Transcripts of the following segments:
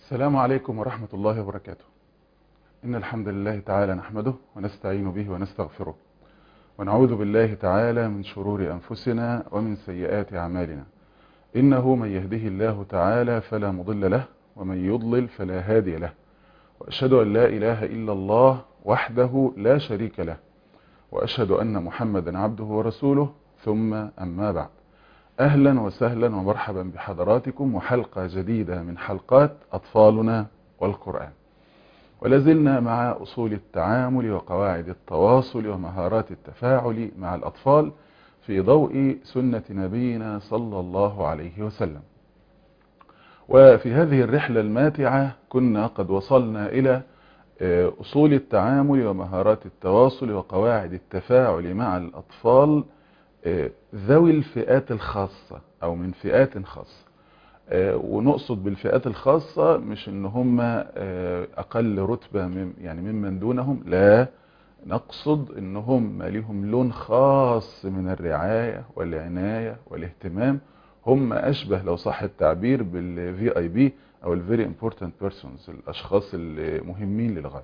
السلام عليكم ورحمة الله وبركاته إن الحمد لله تعالى نحمده ونستعين به ونستغفره ونعوذ بالله تعالى من شرور أنفسنا ومن سيئات أعمالنا إنه من يهده الله تعالى فلا مضل له ومن يضلل فلا هادي له وأشهد أن لا إله إلا الله وحده لا شريك له وأشهد أن محمدا عبده ورسوله ثم أما بعد أهلا وسهلا ومرحبا بحضراتكم وحلقة جديدة من حلقات أطفالنا والقرآن ولازلنا مع أصول التعامل وقواعد التواصل ومهارات التفاعل مع الأطفال في ضوء سنة نبينا صلى الله عليه وسلم وفي هذه الرحلة الماتعة كنا قد وصلنا إلى أصول التعامل ومهارات التواصل وقواعد التفاعل مع الأطفال ذوي الفئات الخاصة أو من فئات خاصة ونقصد بالفئات الخاصة مش ان هم أقل رتبة من يعني ممن دونهم لا نقصد ان هم لهم لون خاص من الرعاية والعناية والاهتمام هم أشبه لو صح التعبير بالفي اي بي أو الفيري امبورتنت بيرسونز الأشخاص المهمين للغاية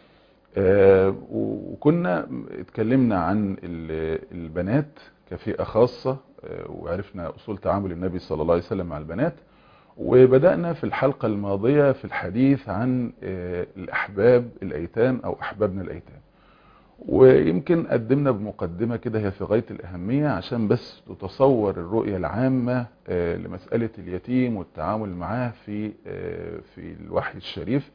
وكنا اتكلمنا عن البنات كفئة خاصة وعرفنا أصول تعامل النبي صلى الله عليه وسلم مع البنات وبدأنا في الحلقة الماضية في الحديث عن الأحباب الأيتام أو أحبابنا الأيتام ويمكن قدمنا بمقدمة كده هي في غاية الأهمية عشان بس تتصور الرؤية العامة لمسألة اليتيم والتعامل معاه في في الوحي الشريف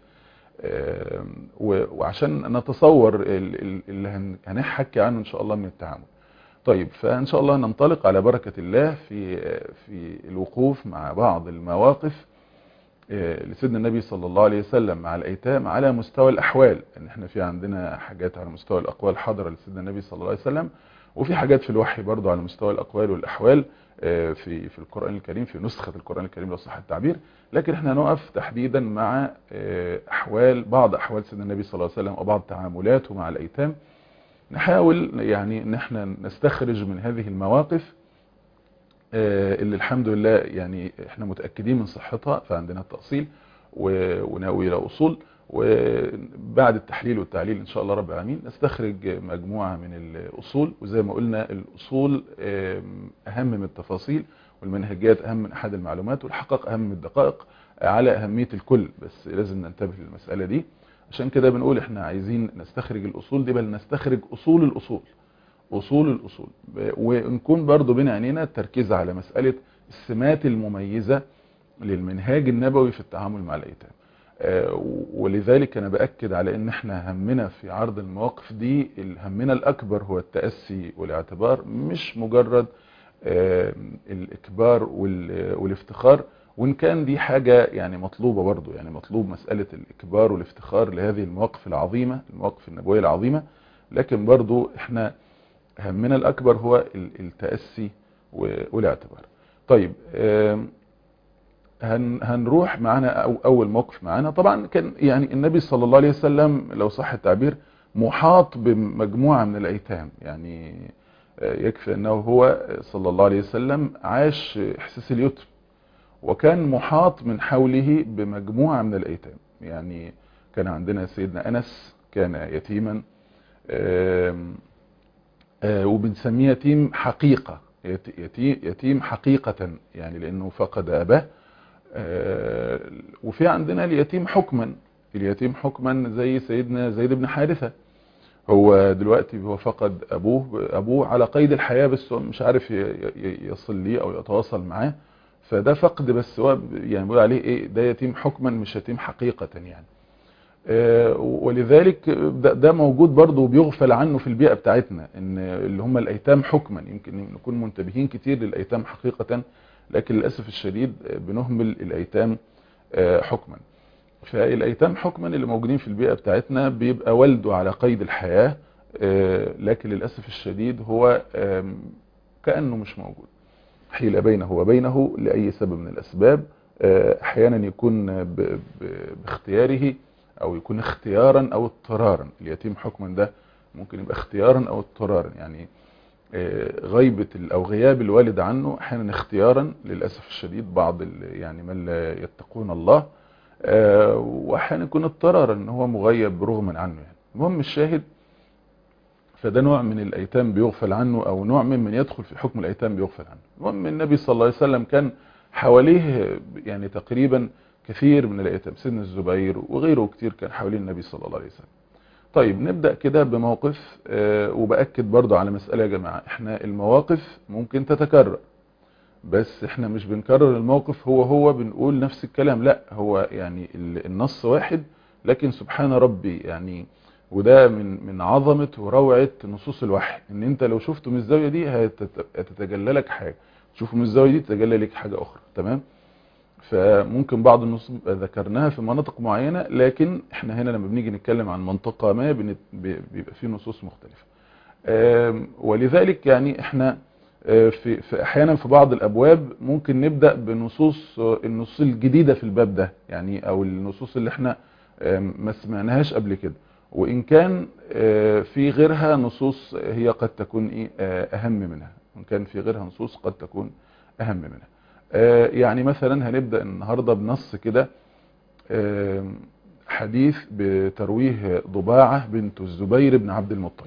وعشان نتصور اللي هنحكي عنه إن شاء الله من التعامل طيب فإن شاء الله ننطلق على بركة الله في في الوقوف مع بعض المواقف لسيدنا النبي صلى الله عليه وسلم مع الأيتام على مستوى الأحوال ان احنا في عندنا حاجات على مستوى الأقوال حاضرة لسيدنا النبي صلى الله عليه وسلم وفي حاجات في الوحي برضو على مستوى الأقوال والأحوال في في القرآن الكريم في نسخة القرآن الكريم لو صح التعبير لكن احنا نقف تحديدا مع أحوال بعض أحوال سيدنا النبي صلى الله عليه وسلم وبعض تعاملاته مع الأيتام نحاول يعني ان احنا نستخرج من هذه المواقف اللي الحمد لله يعني احنا متأكدين من صحتها فعندنا التأصيل وناوي الى اصول وبعد التحليل والتعليل ان شاء الله رب العالمين نستخرج مجموعة من الاصول وزي ما قلنا الاصول اهم من التفاصيل والمنهجيات اهم من احد المعلومات والحقائق اهم من الدقائق على اهمية الكل بس لازم ننتبه للمسألة دي عشان كده بنقول احنا عايزين نستخرج الاصول دي بل نستخرج اصول الاصول اصول الاصول ونكون برضو بين عينينا التركيز على مسألة السمات المميزة للمنهاج النبوي في التعامل مع الايتام ولذلك انا باكد على ان احنا همنا في عرض المواقف دي همنا الاكبر هو التأسي والاعتبار مش مجرد الاكبار والافتخار وان كان دي حاجة يعني مطلوبة برضو يعني مطلوب مسألة الاكبار والافتخار لهذه المواقف العظيمة المواقف النبوية العظيمة لكن برضو احنا همنا الاكبر هو التأسي والاعتبار طيب هنروح معنا أو اول موقف معنا طبعا كان يعني النبي صلى الله عليه وسلم لو صح التعبير محاط بمجموعة من الايتام يعني يكفي انه هو صلى الله عليه وسلم عاش احساس اليتم وكان محاط من حوله بمجموعة من الأيتام يعني كان عندنا سيدنا أنس كان يتيما وبنسميه يتيم حقيقة يتيم حقيقة يعني لأنه فقد أباه وفي عندنا اليتيم حكما اليتيم حكما زي سيدنا زيد بن حارثة هو دلوقتي هو فقد أبوه أبوه على قيد الحياة بس مش عارف يصل ليه أو يتواصل معاه فده فقد بس هو يعني بيقول عليه ايه ده يتيم حكما مش يتيم حقيقة يعني آه ولذلك ده, ده موجود برضه وبيغفل عنه في البيئة بتاعتنا ان اللي هم الايتام حكما يمكن نكون منتبهين كتير للايتام حقيقة لكن للأسف الشديد بنهمل الايتام آه حكما فالايتام حكما اللي موجودين في البيئة بتاعتنا بيبقى والده على قيد الحياة آه لكن للأسف الشديد هو كأنه مش موجود حيل بينه وبينه لأي سبب من الأسباب أحيانا يكون باختياره أو يكون اختيارا أو اضطرارا اليتيم حكما ده ممكن يبقى اختيارا أو اضطرارا يعني غيبة أو غياب الوالد عنه أحيانا اختيارا للأسف الشديد بعض يعني من لا يتقون الله آه، واحيانا يكون اضطرارا ان هو مغيب رغما عنه يعني المهم الشاهد فده نوع من الايتام بيغفل عنه او نوع من من يدخل في حكم الايتام بيغفل عنه المهم النبي صلى الله عليه وسلم كان حواليه يعني تقريبا كثير من الايتام سيدنا الزبير وغيره كتير كان حوالين النبي صلى الله عليه وسلم طيب نبدأ كده بموقف آه، وبأكد برضو على مسألة يا جماعة احنا المواقف ممكن تتكرر بس احنا مش بنكرر الموقف هو هو بنقول نفس الكلام لا هو يعني ال- النص واحد لكن سبحان ربي يعني وده من من عظمة وروعة نصوص الوحي ان انت لو شفته من الزاوية دي هتت- هتتجلى لك حاجة تشوفه من الزاوية دي تتجلى لك حاجة اخرى تمام فممكن بعض النصوص بيبقى ذكرناها في مناطق معينة لكن احنا هنا لما بنيجي نتكلم عن منطقة ما بنت- بي- بيبقى فيه نصوص مختلفة آم، ولذلك يعني احنا آه، في, في احيانا في بعض الابواب ممكن نبدأ بنصوص آه، النصوص الجديدة في الباب ده يعني او النصوص اللي احنا آم، ما سمعناهاش قبل كده وان كان آه، في غيرها نصوص هي قد تكون ايه آه، اهم منها وان كان في غيرها نصوص قد تكون اهم منها آه، يعني مثلا هنبدأ النهاردة بنص كده آم، حديث بترويه ضباعة بنت الزبير بن عبد المطلب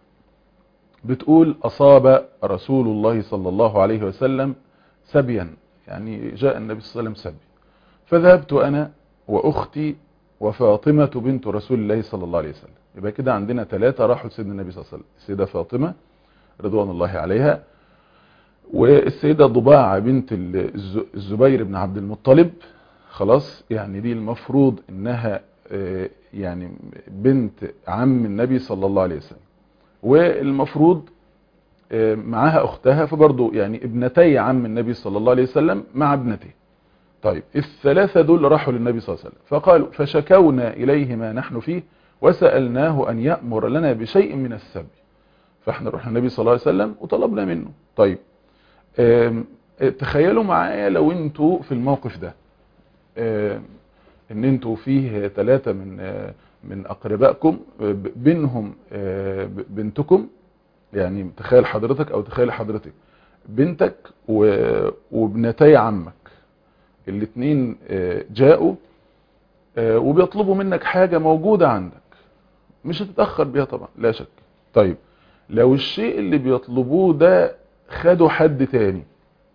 بتقول أصاب رسول الله صلى الله عليه وسلم سبيا يعني جاء النبي صلى الله عليه وسلم سبي فذهبت أنا وأختي وفاطمة بنت رسول الله صلى الله عليه وسلم يبقى كده عندنا ثلاثة راحوا لسيدنا النبي صلى الله عليه وسلم السيدة فاطمة رضوان الله عليها والسيدة ضباعة بنت الز- الزبير بن عبد المطلب خلاص يعني دي المفروض انها آه، يعني بنت عم النبي صلى الله عليه وسلم والمفروض آه، معاها اختها فبرضه يعني ابنتي عم النبي صلى الله عليه وسلم مع ابنته طيب الثلاثة دول راحوا للنبي صلى الله عليه وسلم فقالوا فشكونا إليه ما نحن فيه وسألناه أن يأمر لنا بشيء من السبي فاحنا رحنا النبي صلى الله عليه وسلم وطلبنا منه طيب آم، آه، تخيلوا معايا لو انتوا في الموقف ده آم، ان انتوا فيه ثلاثة من آه، من اقربائكم آه، ب- بينهم آه، ب- بنتكم يعني تخيل حضرتك او تخيل حضرتك بنتك و- وابنتي عمك الاثنين جاءوا آه، وبيطلبوا منك حاجة موجودة عندك مش هتتأخر بيها طبعا لا شك طيب لو الشيء اللي بيطلبوه ده خدوا حد تاني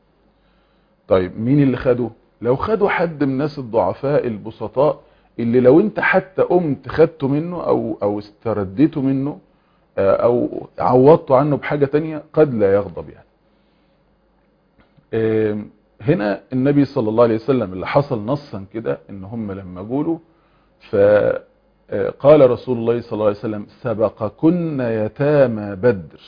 طيب مين اللي خده لو خدوا حد من الناس الضعفاء البسطاء اللي لو انت حتى قمت خدته منه او او استرديته منه آه، او عوضته عنه بحاجة تانية قد لا يغضب يعني آم، هنا النبي صلى الله عليه وسلم اللي حصل نصا كده ان هم لما قولوا فقال رسول الله صلى الله عليه وسلم سبقكن يتامى بدر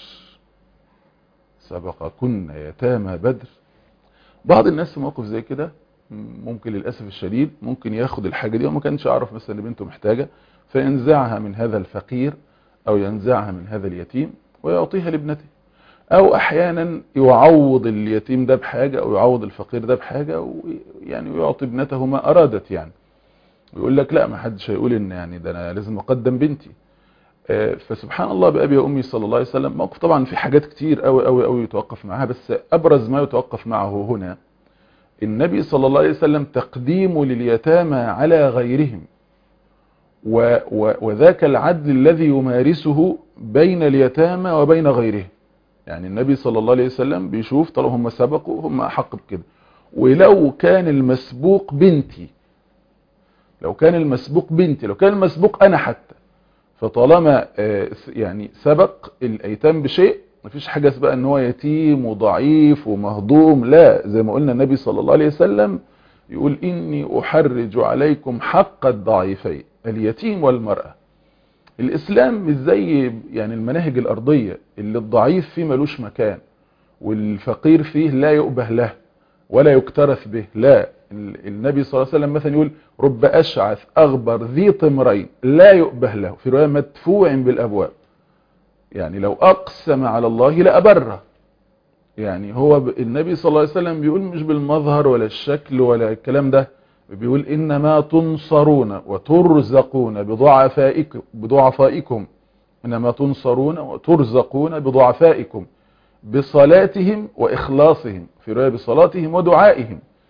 سبقكن يتامى بدر بعض الناس في موقف زي كده ممكن للأسف الشديد ممكن ياخد الحاجة دي وما كانش يعرف مثلا ان بنته محتاجة فينزعها من هذا الفقير او ينزعها من هذا اليتيم ويعطيها لابنته او احيانا يعوض اليتيم ده بحاجة او يعوض الفقير ده بحاجة ويعني ويعطي ابنته ما ارادت يعني ويقول لك لا ما حدش هيقول ان يعني ده انا لازم اقدم بنتي آه، فسبحان الله بأبي وأمي صلى الله عليه وسلم موقف طبعا في حاجات كتير قوي قوي قوي يتوقف معها بس أبرز ما يتوقف معه هنا النبي صلى الله عليه وسلم تقديمه لليتامى على غيرهم و و وذاك العدل الذي يمارسه بين اليتامى وبين غيرهم يعني النبي صلى الله عليه وسلم بيشوف طالما هم سبقوا هم أحق بكده ولو كان المسبوق بنتي لو كان المسبوق بنتي لو كان المسبوق أنا حتى فطالما آه، يعني سبق الايتام بشيء مفيش حاجة اسمها ان هو يتيم وضعيف ومهضوم لا زي ما قلنا النبي صلى الله عليه وسلم يقول اني احرج عليكم حق الضعيفين اليتيم والمرأة الاسلام مش زي يعني المناهج الارضية اللي الضعيف فيه ملوش مكان والفقير فيه لا يؤبه له ولا يكترث به لا ال- النبي صلى الله عليه وسلم مثلا يقول رب أشعث أغبر ذي طمرين لا يؤبه له في رواية مدفوع بالأبواب يعني لو أقسم على الله لأبره يعني هو ب- النبي صلى الله عليه وسلم بيقول مش بالمظهر ولا الشكل ولا الكلام ده بيقول إنما تنصرون وترزقون بضعفائكم, بضعفائكم إنما تنصرون وترزقون بضعفائكم بصلاتهم وإخلاصهم في رواية بصلاتهم ودعائهم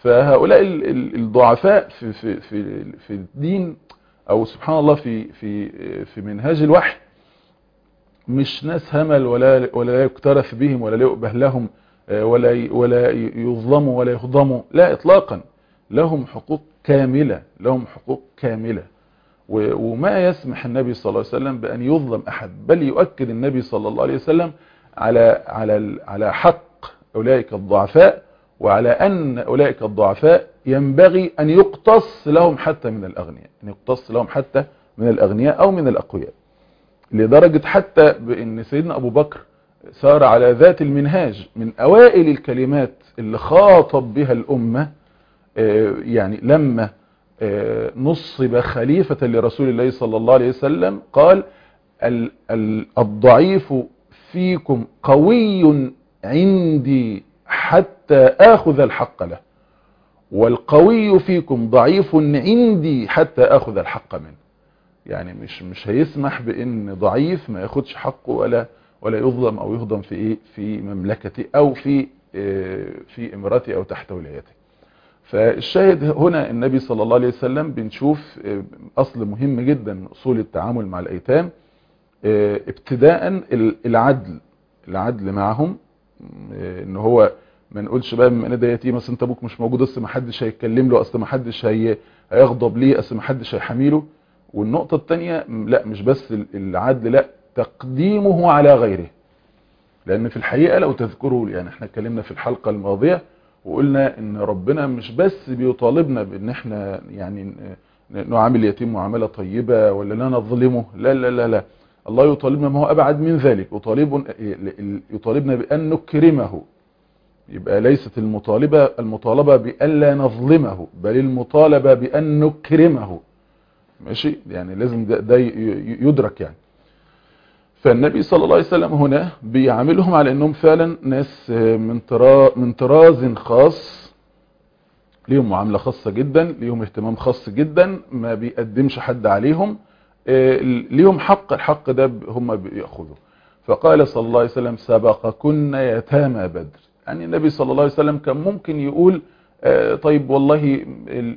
فهؤلاء الضعفاء في في في في الدين او سبحان الله في في في منهاج الوحي مش ناس همل ولا ولا يكترث بهم ولا يؤبه لهم ولا ولا يظلموا ولا يهضموا لا اطلاقا لهم حقوق كاملة لهم حقوق كاملة وما يسمح النبي صلى الله عليه وسلم بأن يظلم أحد بل يؤكد النبي صلى الله عليه وسلم على على على حق أولئك الضعفاء وعلى أن أولئك الضعفاء ينبغي أن يقتص لهم حتى من الأغنياء أن يقتص لهم حتى من الأغنياء أو من الأقوياء لدرجة حتى بأن سيدنا أبو بكر سار على ذات المنهاج من أوائل الكلمات اللي خاطب بها الأمة يعني لما نصب خليفة لرسول الله صلى الله عليه وسلم قال الضعيف فيكم قوي عندي حتى آخذ الحق له والقوي فيكم ضعيف عندي حتى آخذ الحق منه يعني مش مش هيسمح بان ضعيف ما ياخدش حقه ولا ولا يظلم او يهضم في ايه في مملكتي او في في امرتي او تحت ولايتي فالشاهد هنا النبي صلى الله عليه وسلم بنشوف اصل مهم جدا من اصول التعامل مع الايتام ابتداء العدل العدل معهم ان هو ما نقولش بقى بما ان ده يتيم اصل انت ابوك مش موجود اصل ما حدش هيتكلم له اصل ما حدش هي هيغضب ليه اصل ما حدش هيحاميله والنقطة الثانية لا مش بس العدل لا تقديمه على غيره لان في الحقيقة لو تذكروا يعني احنا اتكلمنا في الحلقة الماضية وقلنا ان ربنا مش بس بيطالبنا بان احنا يعني نعامل اليتيم معاملة طيبة ولا لا نظلمه لا لا لا لا الله يطالبنا ما هو ابعد من ذلك يطالب يطالبنا بان نكرمه يبقى ليست المطالبة المطالبة بألا نظلمه بل المطالبة بأن نكرمه ماشي يعني لازم ده, ده يدرك يعني فالنبي صلى الله عليه وسلم هنا بيعاملهم على انهم فعلا ناس من من طراز خاص ليهم معاملة خاصة جدا ليهم اهتمام خاص جدا ما بيقدمش حد عليهم ليهم حق الحق ده هم بيأخذوا فقال صلى الله عليه وسلم سبقكن يتامى بدر يعني النبي صلى الله عليه وسلم كان ممكن يقول طيب والله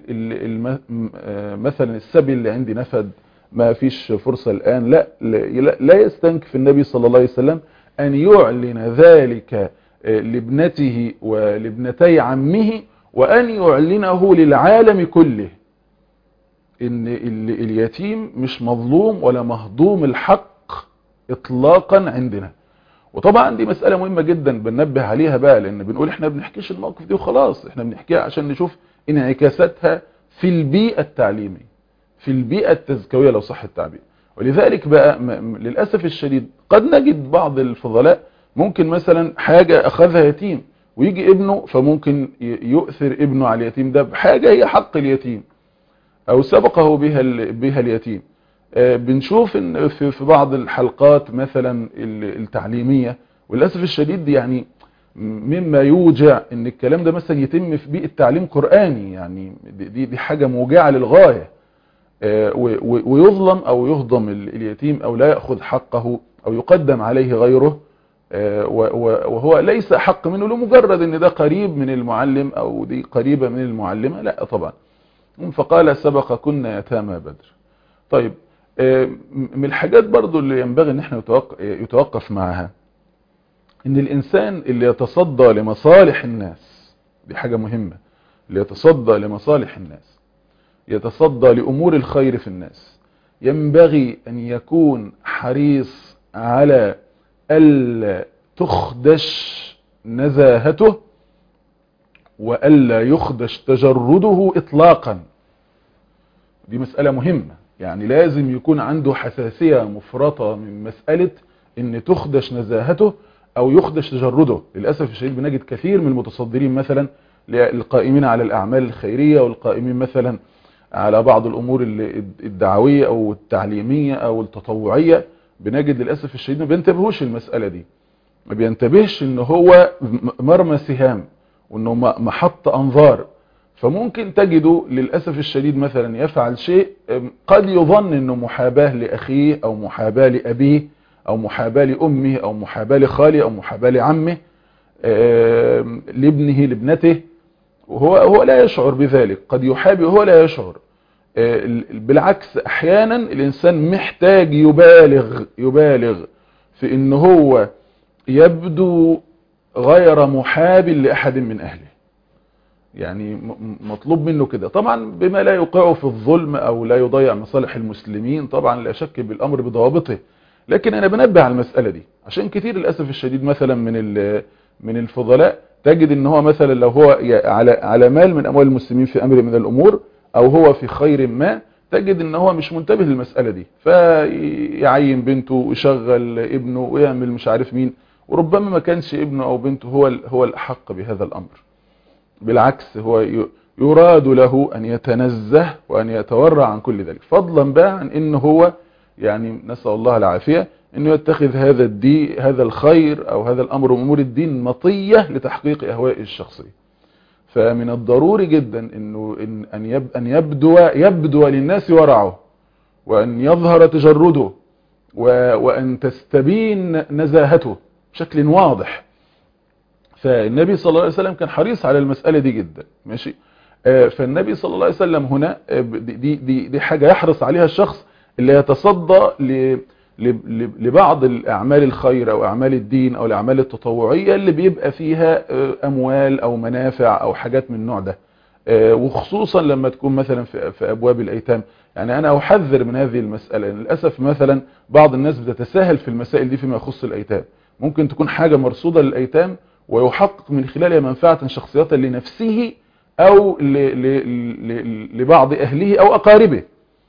مثلا السبي اللي عندي نفد ما فيش فرصة الآن لا لا يستنكف النبي صلى الله عليه وسلم أن يعلن ذلك لابنته ولابنتي عمه وأن يعلنه للعالم كله إن اليتيم مش مظلوم ولا مهضوم الحق إطلاقا عندنا وطبعا دي مسألة مهمة جدا بننبه عليها بقى لان بنقول احنا بنحكيش الموقف دي وخلاص احنا بنحكيها عشان نشوف انعكاساتها في البيئة التعليمية في البيئة التزكوية لو صح التعبير ولذلك بقى للأسف الشديد قد نجد بعض الفضلاء ممكن مثلا حاجة اخذها يتيم ويجي ابنه فممكن يؤثر ابنه على اليتيم ده بحاجة هي حق اليتيم او سبقه بها بها اليتيم بنشوف ان في بعض الحلقات مثلا التعليمية وللأسف الشديد يعني مما يوجع ان الكلام ده مثلا يتم في بيئة تعليم قرآني يعني دي, دي حاجة موجعة للغاية ويظلم او يهضم اليتيم او لا يأخذ حقه او يقدم عليه غيره وهو ليس حق منه لمجرد ان ده قريب من المعلم او دي قريبة من المعلمة لا طبعا فقال سبق كنا يتامى بدر طيب من الحاجات برضو اللي ينبغي ان احنا يتوقف معها ان الانسان اللي يتصدى لمصالح الناس دي حاجة مهمة اللي يتصدى لمصالح الناس يتصدى لامور الخير في الناس ينبغي ان يكون حريص على ألا تخدش نزاهته وألا يخدش تجرده إطلاقا دي مسألة مهمة يعني لازم يكون عنده حساسية مفرطة من مسألة ان تخدش نزاهته او يخدش تجرده للأسف الشديد بنجد كثير من المتصدرين مثلا القائمين على الأعمال الخيرية والقائمين مثلا على بعض الأمور الدعوية أو التعليمية أو التطوعية بنجد للأسف الشديد ما بينتبهوش المسألة دي ما بينتبهش ان هو مرمى سهام وانه محط انظار فممكن تجده للأسف الشديد مثلا يفعل شيء قد يظن انه محاباه لأخيه او محاباه لأبيه او محاباه لأمه او محاباه لخاله او محاباه لعمه لابنه لابنته وهو هو لا يشعر بذلك قد يحابي وهو لا يشعر بالعكس احيانا الانسان محتاج يبالغ يبالغ في ان هو يبدو غير محاب لاحد من اهله يعني مطلوب منه كده طبعا بما لا يوقعه في الظلم او لا يضيع مصالح المسلمين طبعا لا شك بالامر بضوابطه لكن انا بنبه على المسألة دي عشان كتير للأسف الشديد مثلا من من الفضلاء تجد ان هو مثلا لو هو على على مال من اموال المسلمين في امر من الامور او هو في خير ما تجد ان هو مش منتبه للمسألة دي فيعين بنته ويشغل ابنه ويعمل مش عارف مين وربما ما كانش ابنه او بنته هو هو الاحق بهذا الامر بالعكس هو يراد له ان يتنزه وان يتورع عن كل ذلك فضلا بقى عن ان هو يعني نسأل الله العافية انه يتخذ هذا الدين هذا الخير او هذا الامر من امور الدين مطية لتحقيق اهوائه الشخصية فمن الضروري جدا انه إن ان ان يبدو يبدو للناس ورعه وان يظهر تجرده وان تستبين نزاهته بشكل واضح فالنبي صلى الله عليه وسلم كان حريص على المسألة دي جدا ماشي فالنبي صلى الله عليه وسلم هنا دي, دي, دي حاجة يحرص عليها الشخص اللي يتصدى لبعض الأعمال الخير أو أعمال الدين أو الأعمال التطوعية اللي بيبقى فيها أموال أو منافع أو حاجات من النوع ده وخصوصا لما تكون مثلا في أبواب الأيتام يعني أنا أحذر من هذه المسألة للأسف مثلا بعض الناس بتتساهل في المسائل دي فيما يخص الأيتام ممكن تكون حاجة مرصودة للأيتام ويحقق من خلالها منفعة شخصية لنفسه أو لبعض أهله أو أقاربه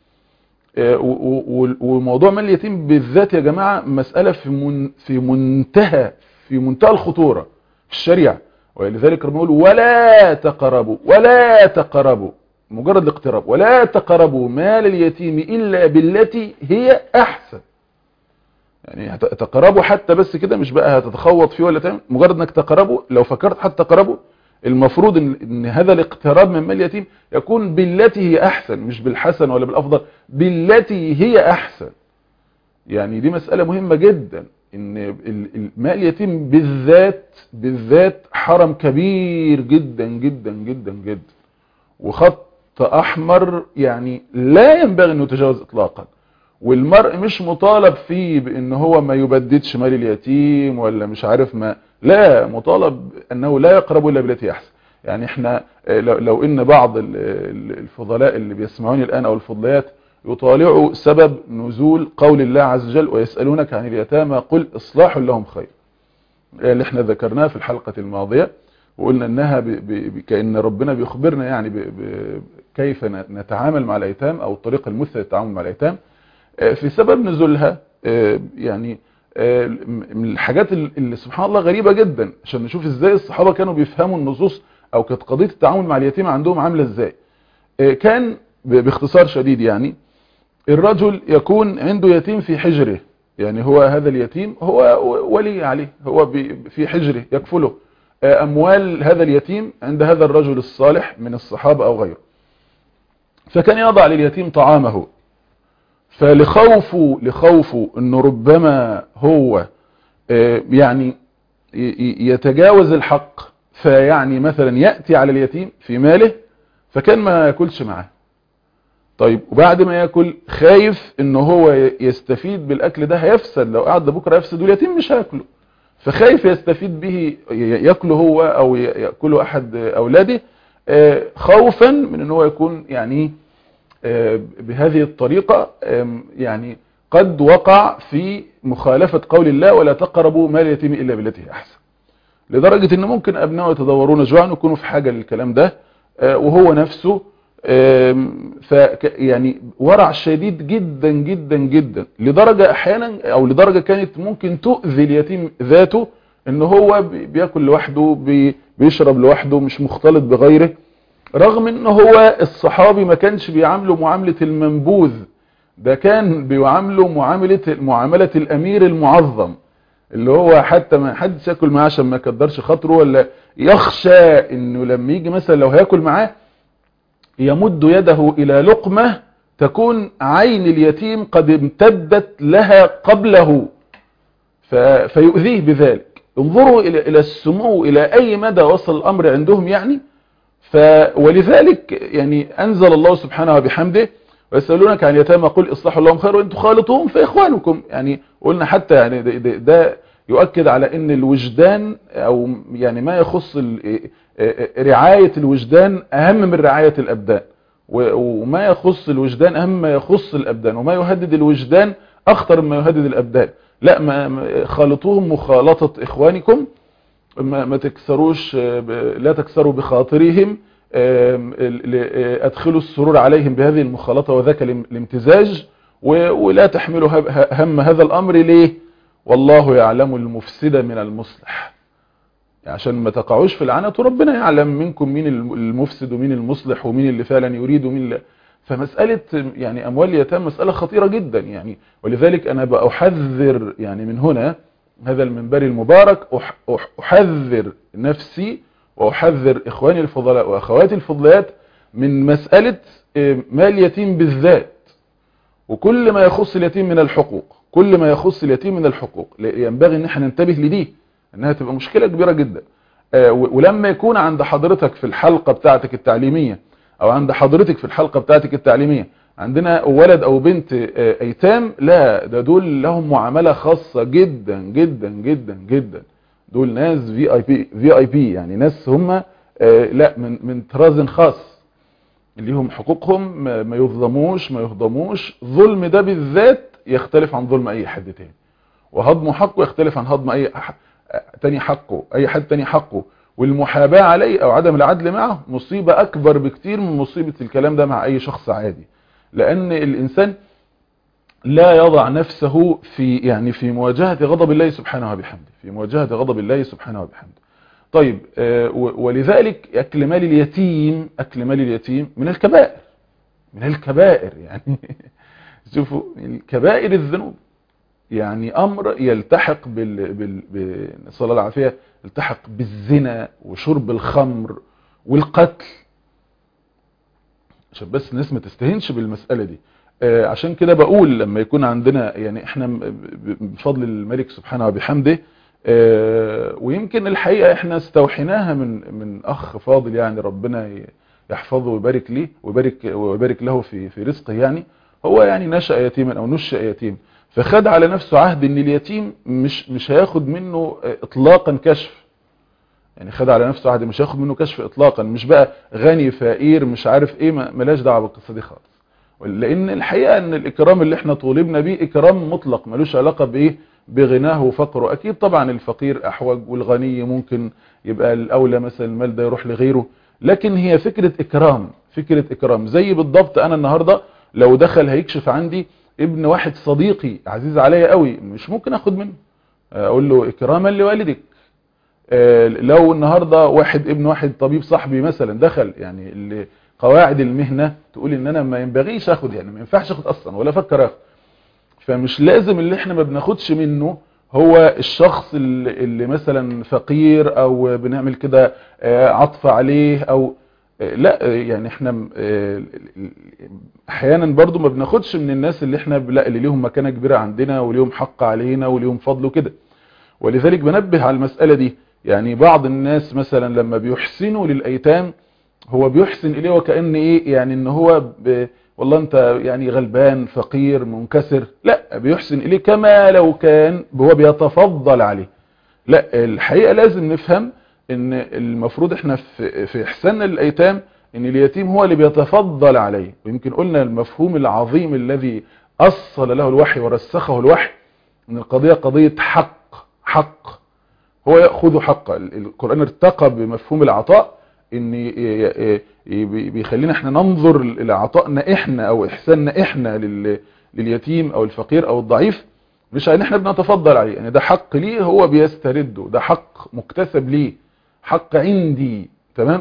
وموضوع مال اليتيم بالذات يا جماعة مسألة في من في منتهى في منتهى الخطورة في الشريعة ولذلك ربنا يقول ولا تقربوا ولا تقربوا مجرد الاقتراب ولا تقربوا مال اليتيم إلا بالتي هي أحسن يعني تقربوا حتى بس كده مش بقى هتتخوض فيه ولا تعمل مجرد انك تقربوا لو فكرت حتى تقربوا المفروض ان, إن هذا الاقتراب من مال اليتيم يكون بالتي هي احسن مش بالحسن ولا بالافضل بالتي هي احسن يعني دي مسألة مهمة جدا ان مال اليتيم بالذات بالذات حرم كبير جدا جدا جدا جدا وخط احمر يعني لا ينبغي انه يتجاوز اطلاقا والمرء مش مطالب فيه بان هو ما يبددش مال اليتيم ولا مش عارف ما لا مطالب انه لا يقرب الا بالتي احسن يعني احنا لو ان بعض الفضلاء اللي بيسمعوني الان او الفضليات يطالعوا سبب نزول قول الله عز وجل ويسألونك عن اليتامى قل اصلاح لهم خير اللي احنا ذكرناه في الحلقة الماضية وقلنا انها ب ب كأن ربنا بيخبرنا يعني ب ب كيف نتعامل مع الايتام او الطريقة المثلى للتعامل مع الايتام في سبب نزولها يعني من الحاجات اللي سبحان الله غريبة جدا عشان نشوف ازاي الصحابة كانوا بيفهموا النصوص او كانت قضية التعامل مع اليتيم عندهم عاملة ازاي كان باختصار شديد يعني الرجل يكون عنده يتيم في حجره يعني هو هذا اليتيم هو ولي عليه هو في حجره يكفله اموال هذا اليتيم عند هذا الرجل الصالح من الصحابة او غيره فكان يضع لليتيم طعامه فلخوفه لخوفه انه ربما هو يعني يتجاوز الحق فيعني مثلا يأتي على اليتيم في ماله فكان ما ياكلش معاه طيب وبعد ما ياكل خايف ان هو يستفيد بالاكل ده هيفسد لو قعد بكره يفسد واليتيم مش هياكله فخايف يستفيد به ياكله هو او ياكله احد اولاده خوفا من ان هو يكون يعني بهذه الطريقة يعني قد وقع في مخالفة قول الله ولا تقربوا مال اليتيم إلا بالتي هي أحسن لدرجة ان ممكن ابنائه يتدورون جوعا ويكونوا في حاجة للكلام ده وهو نفسه ف يعني ورع شديد جدا جدا جدا لدرجة احيانا او لدرجة كانت ممكن تؤذي اليتيم ذاته ان هو بياكل لوحده بيشرب لوحده مش مختلط بغيره رغم ان هو الصحابي ما كانش بيعامله معاملة المنبوذ ده كان بيعامله معاملة معاملة الامير المعظم اللي هو حتى ما حدش ياكل معاه عشان ما يقدرش خاطره ولا يخشى انه لما يجي مثلا لو هياكل معاه يمد يده الى لقمة تكون عين اليتيم قد امتدت لها قبله فيؤذيه بذلك انظروا الى الى السمو الى اي مدى وصل الامر عندهم يعني ف ولذلك يعني انزل الله سبحانه وبحمده ويسألونك عن يتامى قل اصلحوا لهم خير وان تخالطوهم فاخوانكم يعني قلنا حتى يعني ده, ده, ده يؤكد على ان الوجدان او يعني ما يخص رعاية الوجدان اهم من رعاية الابدان وما يخص الوجدان اهم ما يخص الابدان وما يهدد الوجدان اخطر مما يهدد الابدان لا ما خالطوهم مخالطة اخوانكم ما, ما تكسروش لا تكسروا بخاطرهم ادخلوا السرور عليهم بهذه المخالطة وذاك الامتزاج ولا تحملوا هم هذا الامر ليه والله يعلم المفسد من المصلح عشان ما تقعوش في العنت وربنا يعلم منكم مين المفسد ومين المصلح ومين اللي فعلا يريد ومين اللي فمسألة يعني أموال اليتامى مسألة خطيرة جدا يعني ولذلك أنا بأحذر يعني من هنا هذا المنبر المبارك أحذر نفسي وأحذر إخواني الفضلاء وأخواتي الفضليات من مسألة مال اليتيم بالذات وكل ما يخص اليتيم من الحقوق كل ما يخص اليتيم من الحقوق ينبغي ان احنا ننتبه لدي انها تبقى مشكلة كبيرة جدا ولما يكون عند حضرتك في الحلقة بتاعتك التعليمية او عند حضرتك في الحلقة بتاعتك التعليمية عندنا ولد او بنت ايتام لا ده دول لهم معاملة خاصة جدا جدا جدا جدا دول ناس في اي بي في اي بي يعني ناس هم لا من من طراز خاص ليهم حقوقهم ما يظلموش ما يهضموش ظلم ده بالذات يختلف عن ظلم اي حد تاني وهضم حقه يختلف عن هضم اي تاني حقه اي حد تاني حقه والمحاباة عليه او عدم العدل معه مصيبة اكبر بكتير من مصيبة الكلام ده مع اي شخص عادي لان الانسان لا يضع نفسه في يعني في مواجهة غضب الله سبحانه وبحمده في مواجهة غضب الله سبحانه وبحمده طيب ولذلك اكل مال اليتيم اكل مال اليتيم من الكبائر من الكبائر يعني شوفوا الكبائر الذنوب يعني امر يلتحق بال بال صلى الله العافيه يلتحق بالزنا وشرب الخمر والقتل عشان بس الناس ما تستهينش بالمساله دي آه عشان كده بقول لما يكون عندنا يعني احنا بفضل الملك سبحانه وبحمده آه ويمكن الحقيقه احنا استوحيناها من من اخ فاضل يعني ربنا يحفظه ويبارك ليه ويبارك ويبارك له في في رزقه يعني هو يعني نشأ يتيما او نشأ يتيم فخد على نفسه عهد ان اليتيم مش مش هياخد منه اطلاقا كشف يعني خد على نفسه عهد مش هياخد منه كشف اطلاقا مش بقى غني فقير مش عارف ايه ملاش دعوه بالقصه دي خالص لان الحقيقه ان الاكرام اللي احنا طولبنا بيه اكرام مطلق ملوش علاقه بايه بغناه وفقره اكيد طبعا الفقير احوج والغني ممكن يبقى الاولى مثلا المال ده يروح لغيره لكن هي فكره اكرام فكره اكرام زي بالضبط انا النهارده لو دخل هيكشف عندي ابن واحد صديقي عزيز عليا قوي مش ممكن اخد منه اقول له اكراما لوالدك لو النهاردة واحد ابن واحد طبيب صاحبي مثلا دخل يعني اللي قواعد المهنة تقول ان انا ما ينبغيش اخد يعني ما ينفعش اخد اصلا ولا افكر اخد فمش لازم اللي احنا ما بناخدش منه هو الشخص اللي, اللي مثلا فقير او بنعمل كده عطف عليه او لا يعني احنا احيانا برضو ما بناخدش من الناس اللي احنا لا اللي ليهم مكانة كبيرة عندنا وليهم حق علينا وليهم فضل وكده ولذلك بنبه على المسألة دي يعني بعض الناس مثلا لما بيحسنوا للأيتام هو بيحسن إليه وكأن إيه يعني إن هو ب... والله أنت يعني غلبان فقير منكسر لا بيحسن إليه كما لو كان هو بيتفضل عليه لا الحقيقة لازم نفهم ان المفروض احنا في, في احساننا للايتام ان اليتيم هو اللي بيتفضل عليه ويمكن قلنا المفهوم العظيم الذي اصل له الوحي ورسخه الوحي ان القضية قضية حق حق هو يأخذ حقه القرآن ارتقى بمفهوم العطاء ان بيخلينا احنا ننظر لعطائنا احنا او احساننا احنا لليتيم او الفقير او الضعيف مش ان احنا بنتفضل عليه يعني ده حق ليه هو بيسترده ده حق مكتسب ليه حق عندي تمام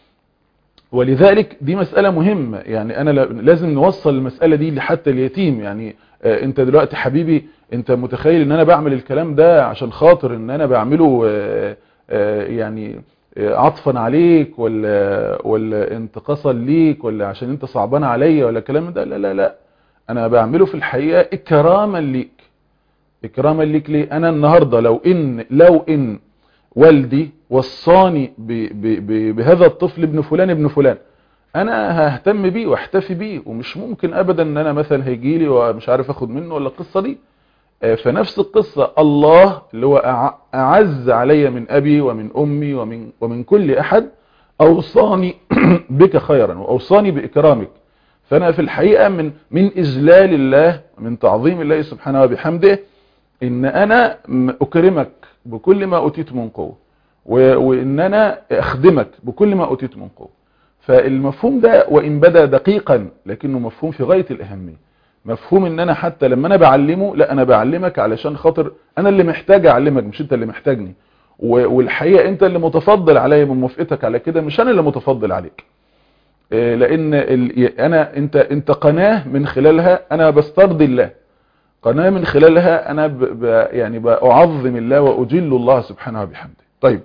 ولذلك دي مسألة مهمة يعني انا لازم نوصل المسألة دي لحتى اليتيم يعني آه انت دلوقتي حبيبي انت متخيل ان انا بعمل الكلام ده عشان خاطر ان انا بعمله آه آه يعني عطفا عليك ولا ولا انتقاصا ليك ولا عشان انت صعبان عليا ولا الكلام ده لا لا لا انا بعمله في الحقيقة اكراما ليك اكراما ليك ليه انا النهاردة لو ان لو ان والدي وصاني ب ب ب بهذا الطفل ابن فلان ابن فلان انا ههتم بيه واحتفي بيه ومش ممكن ابدا ان انا مثلا هيجي لي ومش عارف اخد منه ولا القصه دي فنفس القصه الله اللي هو اعز علي من ابي ومن امي ومن ومن كل احد اوصاني بك خيرا واوصاني باكرامك فانا في الحقيقه من من اجلال الله من تعظيم الله سبحانه وبحمده ان انا اكرمك بكل ما اوتيت من قوه وان انا اخدمك بكل ما اوتيت من قوه فالمفهوم ده وان بدا دقيقا لكنه مفهوم في غايه الاهميه مفهوم ان انا حتى لما انا بعلمه لا انا بعلمك علشان خاطر انا اللي محتاج اعلمك مش انت اللي محتاجني والحقيقه انت اللي متفضل عليا من موافقتك على كده مش انا اللي متفضل عليك لان انا انت انت قناه من خلالها انا بسترضي الله قناه من خلالها انا ب ب يعني باعظم الله واجل الله سبحانه وبحمده طيب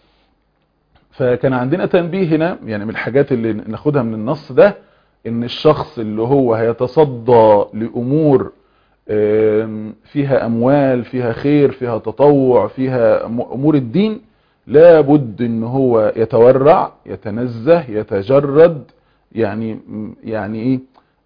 فكان عندنا تنبيه هنا يعني من الحاجات اللي ناخدها من النص ده ان الشخص اللي هو هيتصدى لامور فيها اموال فيها خير فيها تطوع فيها امور الدين لابد ان هو يتورع يتنزه يتجرد يعني يعني ايه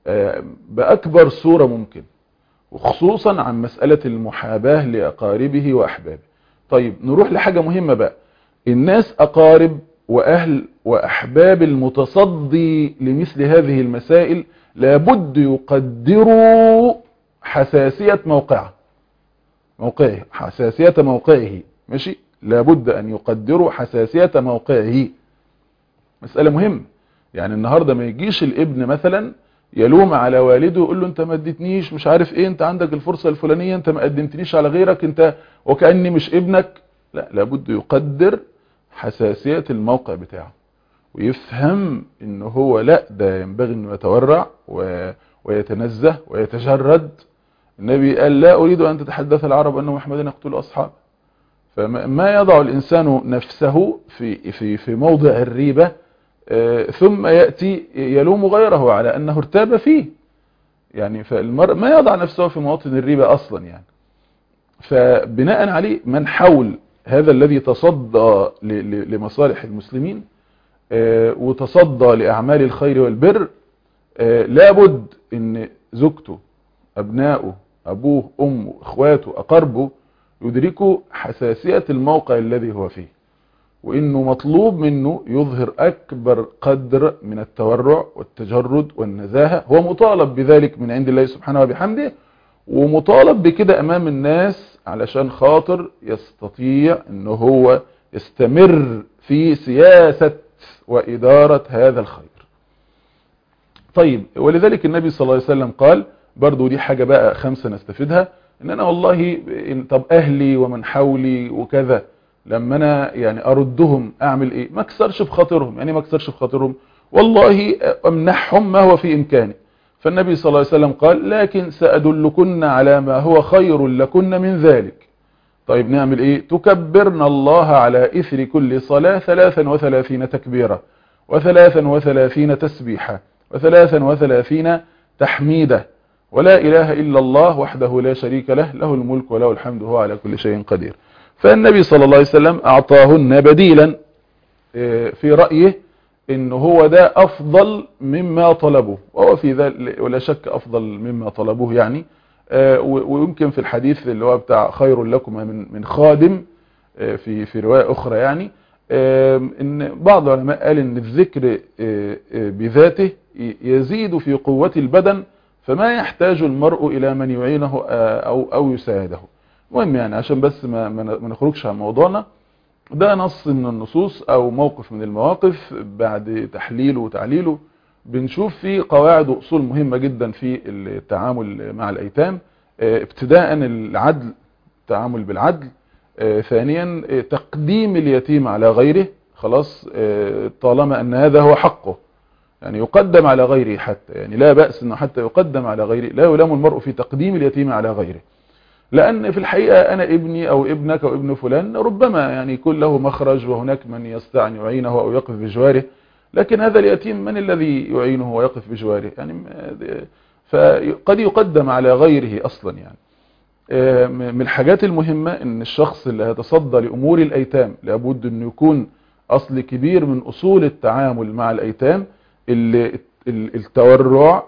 باكبر صورة ممكن وخصوصا عن مسألة المحاباة لأقاربه وأحبابه طيب نروح لحاجة مهمة بقى الناس أقارب وأهل وأحباب المتصدي لمثل هذه المسائل لابد يقدروا حساسية موقعه موقعه حساسية موقعه ماشي لابد أن يقدروا حساسية موقعه مسألة مهمة يعني النهاردة ما يجيش الابن مثلا يلوم على والده يقول له انت ما اديتنيش مش عارف ايه انت عندك الفرصة الفلانية انت ما قدمتنيش على غيرك انت وكأني مش ابنك لا لابد يقدر حساسية الموقع بتاعه ويفهم ان هو لا ده ينبغي انه يتورع و... ويتنزه ويتجرد النبي قال لا اريد ان تتحدث العرب ان محمدا يقتل اصحابه فما يضع الانسان نفسه في في في موضع الريبه ثم ياتي يلوم غيره على انه ارتاب فيه يعني فالمرء ما يضع نفسه في مواطن الريبه اصلا يعني فبناء عليه من حول هذا الذي تصدى لمصالح المسلمين وتصدى لأعمال الخير والبر لابد ان زوجته أبنائه أبوه أمه إخواته أقربه يدركوا حساسية الموقع الذي هو فيه وإنه مطلوب منه يظهر أكبر قدر من التورع والتجرد والنزاهة هو مطالب بذلك من عند الله سبحانه وبحمده ومطالب بكده أمام الناس علشان خاطر يستطيع ان هو يستمر في سياسة وإدارة هذا الخير طيب ولذلك النبي صلى الله عليه وسلم قال برضو دي حاجة بقى خمسة نستفيدها ان انا والله طب اهلي ومن حولي وكذا لما انا يعني اردهم اعمل ايه ما اكسرش بخاطرهم يعني ما اكسرش بخاطرهم والله امنحهم ما هو في امكاني فالنبي صلى الله عليه وسلم قال لكن سأدلكن على ما هو خير لكن من ذلك طيب نعمل ايه تكبرن الله على اثر كل صلاة ثلاثا وثلاثين تكبيرة وثلاثا وثلاثين تسبيحة وثلاثا وثلاثين تحميدة ولا اله الا الله وحده لا شريك له له الملك وله الحمد هو على كل شيء قدير فالنبي صلى الله عليه وسلم اعطاهن بديلا في رأيه ان هو ده افضل مما طلبوه وهو في ذلك ولا شك افضل مما طلبوه يعني ويمكن في الحديث اللي هو بتاع خير لكم من من خادم في في روايه اخرى يعني ان بعض العلماء قال ان الذكر بذاته يزيد في قوة البدن فما يحتاج المرء الى من يعينه او او يساعده المهم يعني عشان بس ما ما نخرجش عن موضوعنا ده نص من النصوص او موقف من المواقف بعد تحليله وتعليله بنشوف فيه قواعد واصول مهمة جدا في التعامل مع الايتام ابتداء العدل التعامل بالعدل ثانيا تقديم اليتيم على غيره خلاص طالما ان هذا هو حقه يعني يقدم على غيره حتى يعني لا بأس انه حتى يقدم على غيره لا يلام المرء في تقديم اليتيم على غيره لأن في الحقيقة أنا ابني أو ابنك أو ابن فلان ربما يعني يكون له مخرج وهناك من يستطيع أن يعينه أو يقف بجواره لكن هذا اليتيم من الذي يعينه ويقف بجواره يعني فقد يقدم على غيره أصلا يعني من الحاجات المهمة ان الشخص اللي هيتصدى لامور الايتام لابد انه يكون اصل كبير من اصول التعامل مع الايتام التورع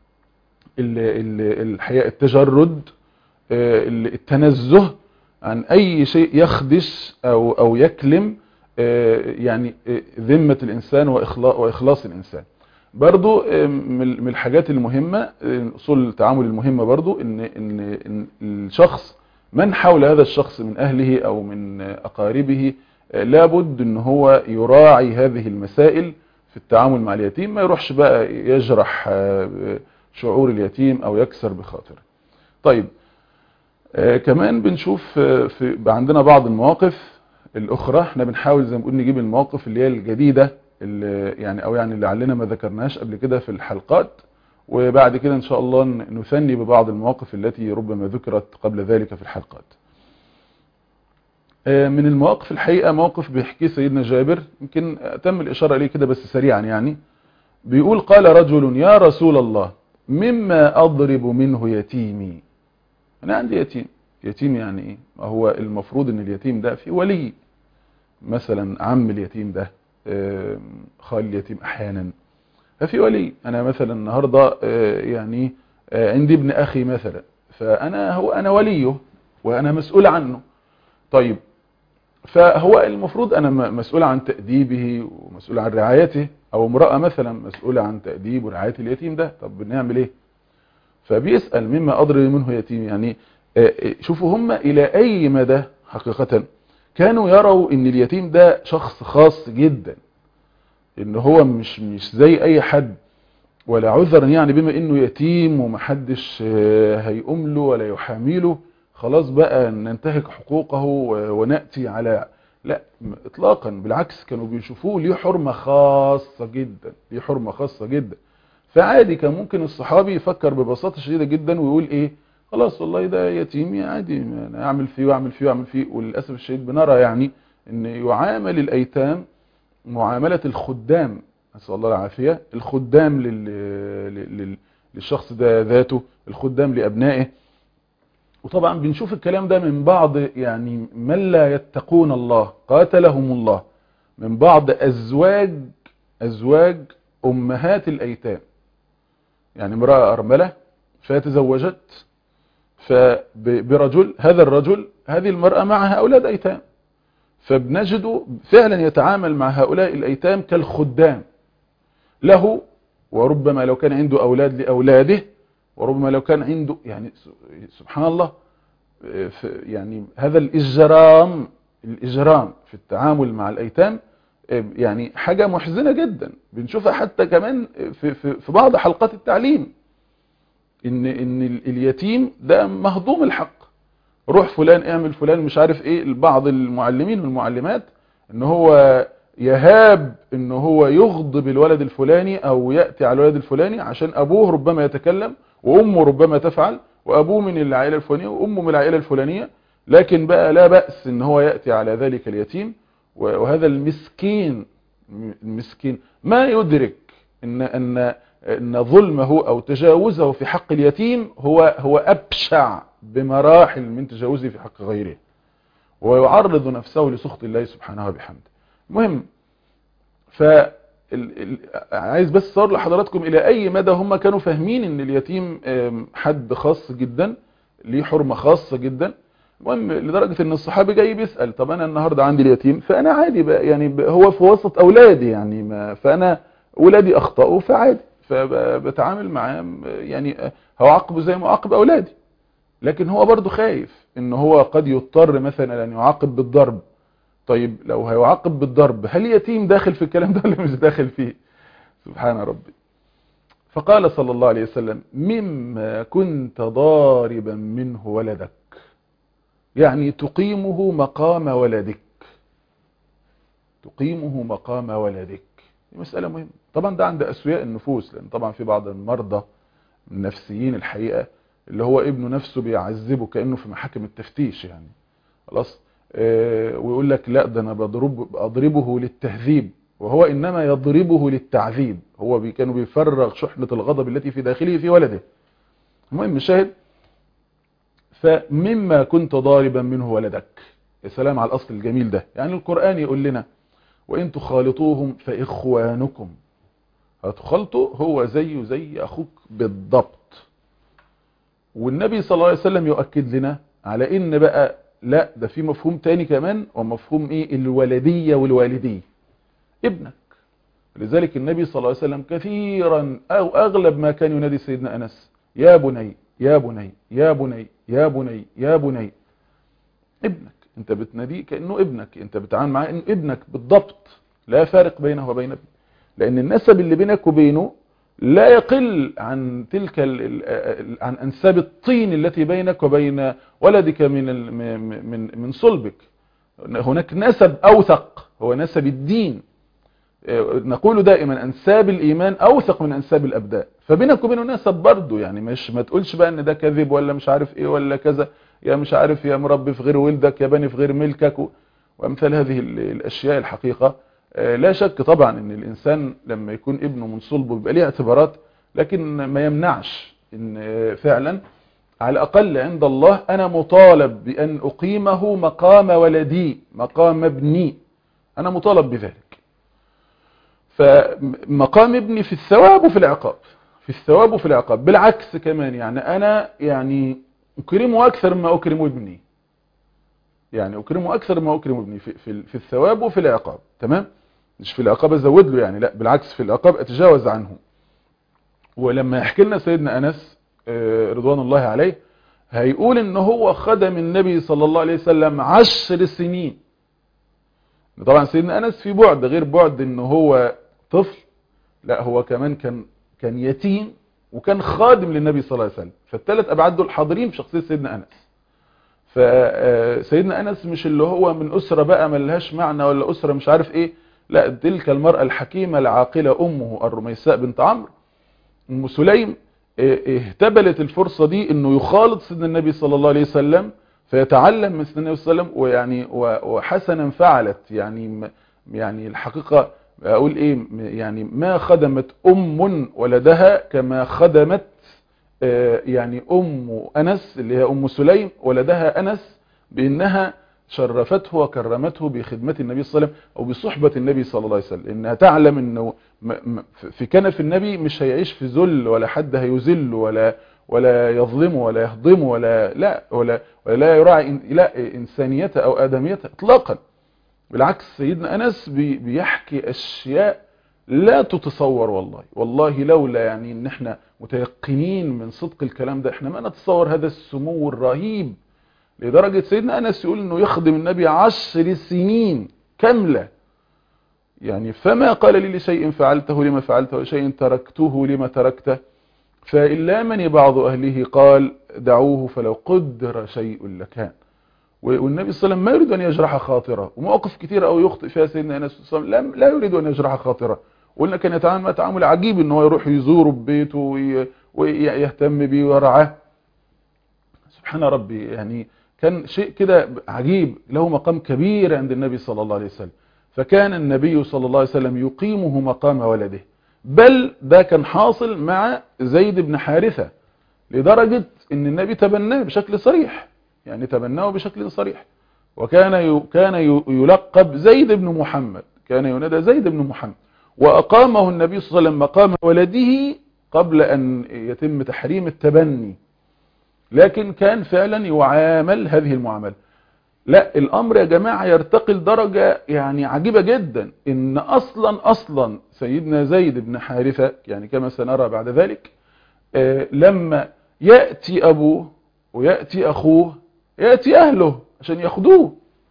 الحقيقة التجرد التنزه عن اي شيء يخدش او او يكلم يعني ذمة الانسان واخلاص الانسان برضو من الحاجات المهمة اصول التعامل المهمة برضو ان, إن, إن الشخص من حول هذا الشخص من اهله او من اقاربه لابد ان هو يراعي هذه المسائل في التعامل مع اليتيم ما يروحش بقى يجرح شعور اليتيم او يكسر بخاطره طيب كمان بنشوف في عندنا بعض المواقف الاخرى احنا بنحاول زي ما بنقول نجيب المواقف اللي هي الجديدة اللي يعني او يعني اللي علينا ما ذكرناش قبل كده في الحلقات وبعد كده ان شاء الله نثني ببعض المواقف التي ربما ذكرت قبل ذلك في الحلقات من المواقف الحقيقة موقف بيحكي سيدنا جابر يمكن تم الاشارة اليه كده بس سريعا يعني بيقول قال رجل يا رسول الله مما اضرب منه يتيمي انا عندي يتيم يتيم يعني ايه هو المفروض ان اليتيم ده في ولي مثلا عم اليتيم ده خال اليتيم احيانا ففي ولي انا مثلا النهاردة يعني عندي ابن اخي مثلا فانا هو انا وليه وانا مسؤول عنه طيب فهو المفروض انا مسؤول عن تأديبه ومسؤول عن رعايته او امرأة مثلا مسؤولة عن تأديب ورعاية اليتيم ده طب بنعمل ايه فبيسأل مما اضرب منه يتيم يعني شوفوا هم الى اي مدى حقيقة كانوا يروا ان اليتيم ده شخص خاص جدا ان هو مش مش زي اي حد ولا عذرا يعني بما انه يتيم ومحدش هيقوم له ولا يحامله خلاص بقى ننتهك حقوقه ونأتي على لا اطلاقا بالعكس كانوا بيشوفوه ليه حرمة خاصة جدا ليه حرمة خاصة جدا فعادي كان ممكن الصحابي يفكر ببساطة شديدة جدا ويقول ايه خلاص والله ده يتيم عادي انا اعمل فيه واعمل فيه واعمل فيه وللاسف الشديد بنرى يعني ان يعامل الايتام معاملة الخدام نسال الله العافيه الخدام لل... لل... للشخص ده ذاته الخدام لابنائه وطبعا بنشوف الكلام ده من بعض يعني من لا يتقون الله قاتلهم الله من بعض ازواج ازواج امهات الايتام يعني امرأة ارملة فتزوجت فبرجل هذا الرجل هذه المرأة معها أولاد أيتام فبنجد فعلا يتعامل مع هؤلاء الأيتام كالخدام له وربما لو كان عنده أولاد لأولاده وربما لو كان عنده يعني سبحان الله يعني هذا الإجرام الإجرام في التعامل مع الأيتام يعني حاجة محزنة جدا بنشوفها حتى كمان في, في, في بعض حلقات التعليم ان ان اليتيم ده مهضوم الحق روح فلان اعمل فلان مش عارف ايه بعض المعلمين والمعلمات ان هو يهاب ان هو يغضب الولد الفلاني او يأتي على الولد الفلاني عشان ابوه ربما يتكلم وامه ربما تفعل وابوه من العائلة الفلانية وامه من العائلة الفلانية لكن بقى لا بأس ان هو يأتي على ذلك اليتيم وهذا المسكين المسكين ما يدرك ان ان ان ظلمه او تجاوزه في حق اليتيم هو هو ابشع بمراحل من تجاوزه في حق غيره ويعرض نفسه لسخط الله سبحانه وبحمده المهم ف عايز بس صار لحضراتكم الى اي مدى هم كانوا فاهمين ان اليتيم حد خاص جدا ليه حرمة خاصة جدا المهم لدرجة ان الصحابي جاي بيسأل طب انا النهاردة عندي اليتيم فانا عادي بقى يعني هو في وسط اولادي يعني ما فانا ولادي اخطأوا فعادي فبتعامل معاه يعني هعاقبه زي ما اعاقب اولادي لكن هو برضه خايف ان هو قد يضطر مثلا ان يعاقب بالضرب طيب لو هيعاقب بالضرب هل يتيم داخل في الكلام ده ولا مش داخل فيه سبحان ربي فقال صلى الله عليه وسلم مما كنت ضاربا منه ولدك يعني تقيمه مقام ولدك تقيمه مقام ولدك دي مسألة مهمة طبعا ده عند أسوياء النفوس لأن طبعا في بعض المرضى النفسيين الحقيقة اللي هو ابنه نفسه بيعذبه كأنه في محاكم التفتيش يعني خلاص اه ويقول لك لا ده أنا بضرب أضربه للتهذيب وهو إنما يضربه للتعذيب هو بي كانوا بيفرغ شحنة الغضب التي في داخله في ولده المهم الشاهد فمما كنت ضاربا منه ولدك يا سلام على الأصل الجميل ده يعني القرآن يقول لنا وإن تخالطوهم فإخوانكم هتخلطه هو زيه زي أخوك بالضبط والنبي صلى الله عليه وسلم يؤكد لنا على إن بقى لا ده في مفهوم تاني كمان ومفهوم إيه الولدية والوالدية ابنك لذلك النبي صلى الله عليه وسلم كثيرا أو أغلب ما كان ينادي سيدنا أنس يا بني يا بني يا بني يا بني يا بني ابنك انت بتناديه كأنه ابنك انت بتعامل معاه انه ابنك بالضبط لا فارق بينه وبين ابنك لان النسب اللي بينك وبينه لا يقل عن تلك ال ال عن انساب الطين التي بينك وبين ولدك من ال من من صلبك هناك نسب اوثق هو نسب الدين نقول دائما انساب الايمان اوثق من انساب الابدان فبينك وبينه نسب برضه يعني مش ما تقولش بقى ان ده كذب ولا مش عارف ايه ولا كذا يا مش عارف يا مربي في غير ولدك يا بني في غير ملكك وامثال هذه الاشياء الحقيقة لا شك طبعا ان الانسان لما يكون ابنه من صلبه بيبقى ليه اعتبارات لكن ما يمنعش ان فعلا على الاقل عند الله انا مطالب بان اقيمه مقام ولدي مقام ابني انا مطالب بذلك فمقام ابني في الثواب وفي العقاب في الثواب وفي العقاب بالعكس كمان يعني انا يعني اكرمه اكثر مما اكرم ابني يعني اكرمه اكثر مما اكرم ابني في, في, في الثواب وفي العقاب تمام مش في العقاب ازود له يعني لا بالعكس في العقاب اتجاوز عنه ولما يحكي لنا سيدنا انس رضوان الله عليه هيقول ان هو خدم النبي صلى الله عليه وسلم عشر سنين طبعا سيدنا انس في بعد غير بعد ان هو طفل لا هو كمان كان كان يتيم وكان خادم للنبي صلى الله عليه وسلم فالثلاث ابعاد دول حاضرين في شخصيه سيدنا انس فسيدنا انس مش اللي هو من اسره بقى ملهاش معنى ولا اسره مش عارف ايه لا تلك المراه الحكيمه العاقله امه الرميساء بنت عمرو ام سليم اهتبلت الفرصه دي انه يخالط سيدنا النبي صلى الله عليه وسلم فيتعلم من سيدنا النبي صلى الله عليه وسلم ويعني وحسنا فعلت يعني يعني الحقيقه اقول ايه يعني ما خدمت ام ولدها كما خدمت يعني ام انس اللي هي ام سليم ولدها انس بانها شرفته وكرمته بخدمه النبي صلى الله عليه وسلم او بصحبه النبي صلى الله عليه وسلم انها تعلم انه في كنف النبي مش هيعيش في ذل ولا حد هيذل ولا ولا يظلمه ولا يهضمه ولا لا ولا ولا لا يراعي لا انسانيته او ادميته اطلاقا بالعكس سيدنا انس بيحكي اشياء لا تتصور والله والله لولا يعني ان احنا متيقنين من صدق الكلام ده احنا ما نتصور هذا السمو الرهيب لدرجة سيدنا انس يقول انه يخدم النبي عشر سنين كاملة يعني فما قال لي لشيء فعلته لما فعلته وشيء تركته لما تركته فإن لامني بعض أهله قال دعوه فلو قدر شيء لكان والنبي صلى الله عليه وسلم ما يريد أن يجرح خاطره ومواقف كثيرة أو يخطئ فيها سيدنا أنس صلى الله عليه وسلم لا يريد أن يجرح خاطره وقلنا كان يتعامل تعامل عجيب ان هو يروح يزوره ببيته ويهتم بيه ويرعاه سبحان ربي يعني كان شيء كده عجيب له مقام كبير عند النبي صلى الله عليه وسلم فكان النبي صلى الله عليه وسلم يقيمه مقام ولده بل ده كان حاصل مع زيد بن حارثة لدرجة ان النبي تبناه بشكل صريح يعني تبناه بشكل صريح وكان كان يلقب زيد بن محمد كان ينادى زيد بن محمد وأقامه النبي صلى الله عليه وسلم مقام ولده قبل أن يتم تحريم التبني لكن كان فعلا يعامل هذه المعاملة لا الأمر يا جماعة يرتقي لدرجة يعني عجيبة جدا إن أصلا أصلا سيدنا زيد بن حارثة يعني كما سنرى بعد ذلك لما يأتي أبوه ويأتي أخوه يأتي أهله عشان ياخدوه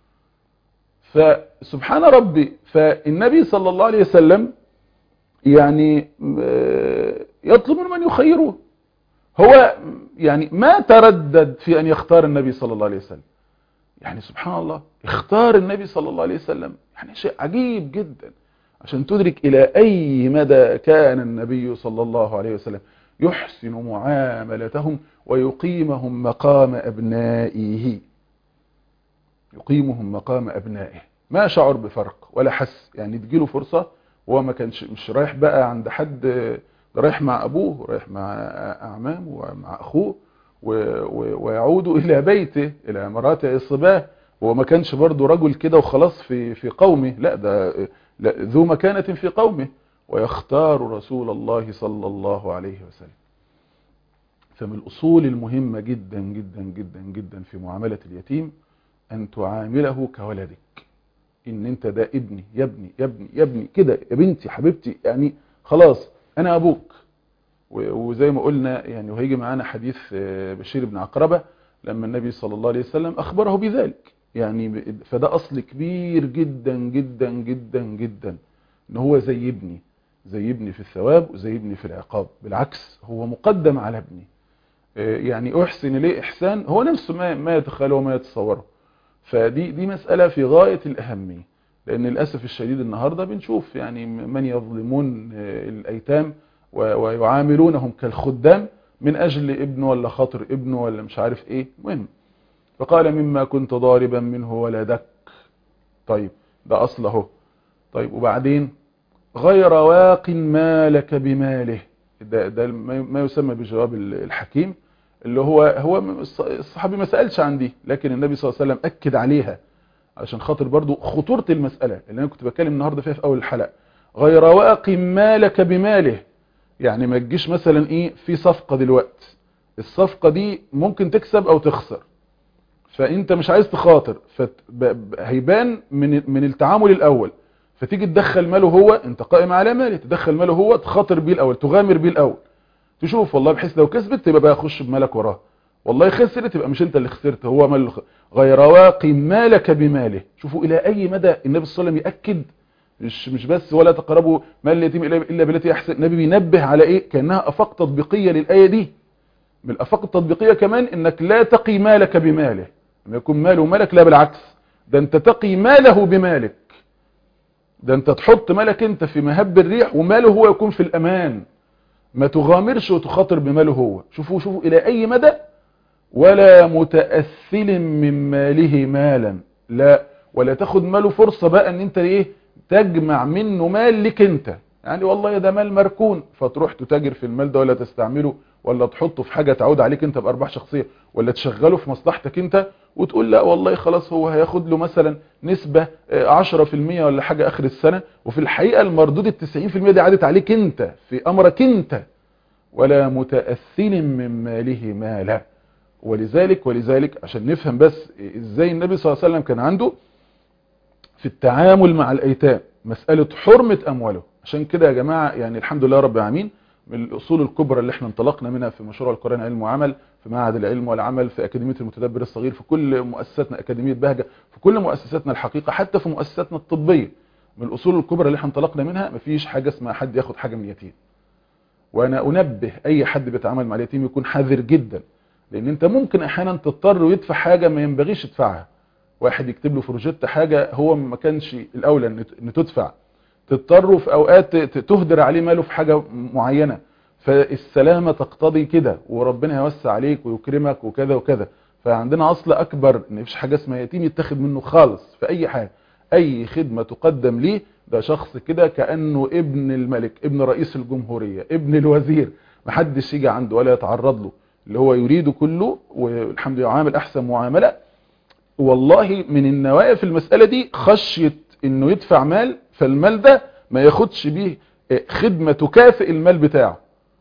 فسبحان ربي فالنبي صلى الله عليه وسلم يعني يطلب من من يخيره هو يعني ما تردد في أن يختار النبي صلى الله عليه وسلم يعني سبحان الله اختار النبي صلى الله عليه وسلم يعني شيء عجيب جدا عشان تدرك إلى أي مدى كان النبي صلى الله عليه وسلم يحسن معاملتهم ويقيمهم مقام أبنائه يقيمهم مقام أبنائه ما شعر بفرق ولا حس يعني تجيله فرصة وهو ما كانش مش رايح بقى عند حد رايح مع أبوه رايح مع أعمامه ومع أخوه ويعود الى بيته الى مراته الصباه وهو ما كانش برضه رجل كده وخلاص في في قومه لا ده لا ذو مكانة في قومه ويختار رسول الله صلى الله عليه وسلم فمن الأصول المهمة جدا جدا جدا جدا في معاملة اليتيم أن تعامله كولدك إن أنت ده ابني يا ابني يا ابني يا ابني كده يا بنتي حبيبتي يعني خلاص أنا أبوك وزي ما قلنا يعني وهيجي معانا حديث بشير بن عقربة لما النبي صلى الله عليه وسلم أخبره بذلك يعني فده أصل كبير جدا جدا جدا جدا ان هو زي ابني زي ابني في الثواب وزي ابني في العقاب بالعكس هو مقدم على ابني يعني احسن اليه احسان هو نفسه ما ما يتخيله وما يتصوره فدي دي مسألة في غاية الأهمية لأن للأسف الشديد النهاردة بنشوف يعني من يظلمون الأيتام ويعاملونهم كالخدام من أجل ابنه ولا خاطر ابنه ولا مش عارف ايه مهم فقال مما كنت ضاربا منه ولدك طيب ده أصله طيب وبعدين غير واق مالك بماله ده, ده ما يسمى بجواب الحكيم اللي هو هو الصحابي ما سألش عن دي لكن النبي صلى الله عليه وسلم أكد عليها علشان خاطر برضو خطورة المسألة اللي أنا كنت بتكلم النهاردة فيها في أول الحلقة غير واق مالك بماله يعني ما تجيش مثلا إيه في صفقة دلوقتي الصفقة دي ممكن تكسب أو تخسر فانت مش عايز تخاطر فهيبان من من التعامل الاول فتيجي تدخل ماله هو انت قائم على ماله تدخل ماله هو تخاطر بيه الاول تغامر بيه الاول تشوف والله بحيث لو كسبت تبقى بقى خش بمالك وراه والله خسرت تبقى مش انت اللي خسرت هو مال غير واقي مالك بماله شوفوا الى اي مدى النبي صلى الله عليه وسلم ياكد مش مش بس ولا تقربوا مال اليتيم الا بالتي احسن النبي بينبه على ايه كانها افاق تطبيقيه للايه دي من الافاق التطبيقيه كمان انك لا تقي مالك بماله لما يكون ماله مالك لا بالعكس ده انت تقي ماله بمالك ده انت تحط مالك انت في مهب الريح وماله هو يكون في الامان ما تغامرش وتخاطر بماله هو شوفوا شوفوا الى اي مدى ولا متأثل من ماله مالا لا ولا تاخد ماله فرصة بقى ان انت ايه تجمع منه مال لك انت يعني والله ده مال مركون فتروح تتاجر في المال ده ولا تستعمله ولا تحطه في حاجة تعود عليك انت بارباح شخصية ولا تشغله في مصلحتك انت وتقول لا والله خلاص هو هياخد له مثلا نسبة 10% ولا حاجة اخر السنة وفي الحقيقة المردود ال 90% دي عادت عليك انت في امرك انت ولا متأثل من ماله مالا ولذلك ولذلك عشان نفهم بس ازاي النبي صلى الله عليه وسلم كان عنده في التعامل مع الايتام مسألة حرمة امواله عشان كده يا جماعة يعني الحمد لله رب العالمين من الأصول الكبرى اللي احنا انطلقنا منها في مشروع القرآن علم وعمل في معهد العلم والعمل في أكاديمية المتدبر الصغير في كل مؤسساتنا أكاديمية بهجة في كل مؤسساتنا الحقيقة حتى في مؤسساتنا الطبية من الأصول الكبرى اللي احنا انطلقنا منها مفيش حاجة اسمها حد ياخد حاجة من اليتيم وأنا أنبه أي حد بيتعامل مع اليتيم يكون حذر جدا لأن أنت ممكن أحيانا تضطر ويدفع حاجة ما ينبغيش يدفعها واحد يكتب له في روجيتا حاجة هو ما كانش الأولى أن تدفع تضطروا في أوقات تهدر عليه ماله في حاجة معينة فالسلامة تقتضي كده وربنا يوسع عليك ويكرمك وكذا وكذا فعندنا أصل أكبر إن مفيش حاجة اسمها يتيم يتاخد منه خالص في أي حاجة أي خدمة تقدم ليه ده شخص كده كأنه ابن الملك ابن رئيس الجمهورية ابن الوزير محدش يجي عنده ولا يتعرض له اللي هو يريده كله والحمد لله يعامل أحسن معاملة والله من النوايا في المسألة دي خشية إنه يدفع مال فالمال ده ما ياخدش بيه خدمة تكافئ المال بتاعه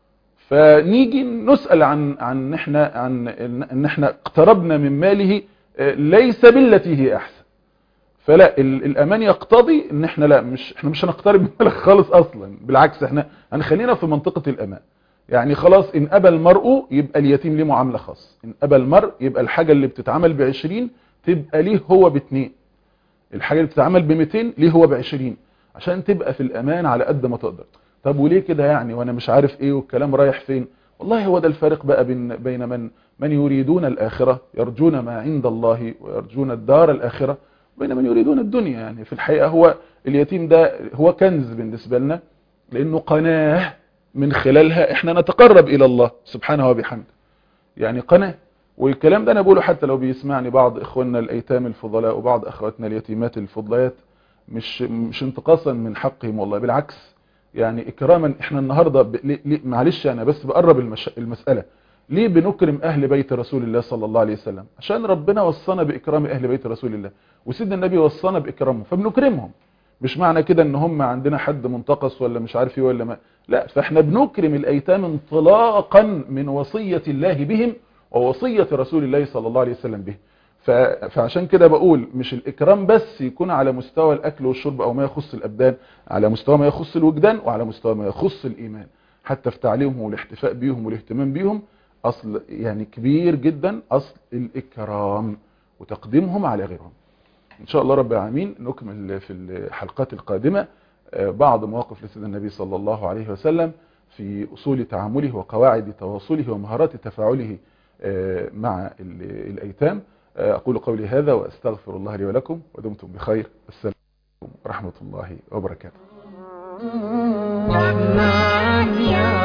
فنيجي نسأل عن عن احنا عن ان احنا اقتربنا من ماله ليس بالتي هي احسن فلا الامان يقتضي ان احنا لا مش احنا مش هنقترب من مالك خالص اصلا بالعكس احنا هنخلينا في منطقة الامان يعني خلاص ان ابى المرء يبقى اليتيم ليه معاملة خاص ان ابى المرء يبقى الحاجة اللي بتتعمل بعشرين تبقى ليه هو باتنين الحاجة اللي بتتعمل بمتين ليه هو بعشرين عشان تبقى في الامان على قد ما تقدر طب وليه كده يعني وانا مش عارف ايه والكلام رايح فين والله هو ده الفارق بقى بين بين من من يريدون الآخرة يرجون ما عند الله ويرجون الدار الآخرة بين من يريدون الدنيا يعني في الحقيقة هو اليتيم ده هو كنز بالنسبة لنا لأنه قناة من خلالها احنا نتقرب إلى الله سبحانه وبحمده يعني قناة والكلام ده انا بقوله حتى لو بيسمعني بعض اخواننا الايتام الفضلاء وبعض اخواتنا اليتيمات الفضليات مش مش انتقاصا من حقهم والله بالعكس يعني اكراما احنا النهارده ب... معلش انا بس بقرب المش... المساله ليه بنكرم اهل بيت رسول الله صلى الله عليه وسلم عشان ربنا وصانا باكرام اهل بيت رسول الله وسيدنا النبي وصانا باكرامهم فبنكرمهم مش معنى كده ان هم عندنا حد منتقص ولا مش عارف ايه ولا ما لا فاحنا بنكرم الايتام انطلاقا من وصية الله بهم ووصية رسول الله صلى الله عليه وسلم به فعشان كده بقول مش الإكرام بس يكون على مستوى الأكل والشرب أو ما يخص الأبدان على مستوى ما يخص الوجدان وعلى مستوى ما يخص الإيمان حتى في تعليمهم والاحتفاء بيهم والاهتمام بيهم أصل يعني كبير جدا أصل الإكرام وتقديمهم على غيرهم إن شاء الله رب العالمين نكمل في الحلقات القادمة بعض مواقف لسيدنا النبي صلى الله عليه وسلم في أصول تعامله وقواعد تواصله ومهارات تفاعله مع الأيتام أقول قولي هذا وأستغفر الله لي ولكم ودمتم بخير السلام عليكم ورحمة الله وبركاته رحمن يا